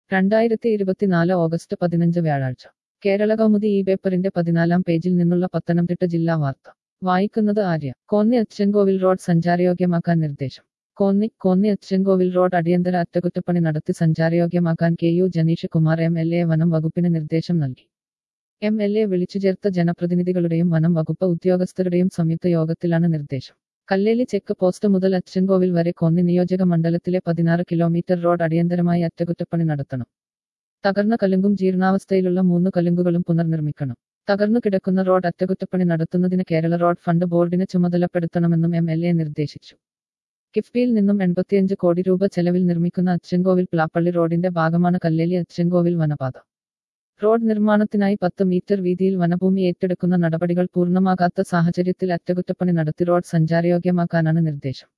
രണ്ടായിരത്തി ഇരുപത്തിനാല് ഓഗസ്റ്റ് പതിനഞ്ച് വ്യാഴാഴ്ച കേരള കൗമുദി ഈ പേപ്പറിന്റെ പതിനാലാം പേജിൽ നിന്നുള്ള പത്തനംതിട്ട ജില്ലാ വാർത്ത വായിക്കുന്നത് ആര്യ കോന്നി അച്ചൻകോവിൽ റോഡ് സഞ്ചാരയോഗ്യമാക്കാൻ നിർദ്ദേശം കോന്നി കോന്നി അച്ചൻകോവിൽ റോഡ് അടിയന്തര അറ്റകുറ്റപ്പണി നടത്തി സഞ്ചാരയോഗ്യമാക്കാൻ K U Janeesh Kumar M L A വനം വകുപ്പിന് നിർദ്ദേശം നൽകി എം എൽ എ വിളിച്ചു ചേർത്ത ജനപ്രതിനിധികളുടെയും വനം വകുപ്പ് ഉദ്യോഗസ്ഥരുടെയും സംയുക്ത യോഗത്തിലാണ് നിർദ്ദേശം കല്ലേലി ചെക്ക് പോസ്റ്റ് മുതൽ അച്ചൻകോവിൽ വരെ കോന്നി നിയോജക മണ്ഡലത്തിലെ പതിനാറ് കിലോമീറ്റർ റോഡ് അടിയന്തരമായി അറ്റകുറ്റപ്പണി നടത്തണം തകർന്ന കലുങ്കും ജീർണാവസ്ഥയിലുള്ള മൂന്ന് കലുങ്കുകളും പുനർനിർമ്മിക്കണം തകർന്നു കിടക്കുന്ന റോഡ് അറ്റകുറ്റപ്പണി നടത്തുന്നതിന് കേരള റോഡ് ഫണ്ട് ബോർഡിനെ ചുമതലപ്പെടുത്തണമെന്നും എം എൽ എ നിർദ്ദേശിച്ചു കിഫ്ബിയിൽ നിന്നും എൺപത്തിയഞ്ച് കോടി രൂപ ചെലവിൽ നിർമ്മിക്കുന്ന അച്ചൻകോവിൽ പ്ലാപ്പള്ളി റോഡിന്റെ ഭാഗമാണ് കല്ലേലി അച്ചൻകോവിൽ വനപാത റോഡ് നിർമ്മാണത്തിനായി പത്ത് മീറ്റർ വീതിയിൽ വനഭൂമി ഏറ്റെടുക്കുന്ന നടപടികൾ പൂർണ്ണമാകാത്ത സാഹചര്യത്തിൽ അറ്റകുറ്റപ്പണി നടത്തി റോഡ് സഞ്ചാരയോഗ്യമാക്കാനാണ് നിർദ്ദേശം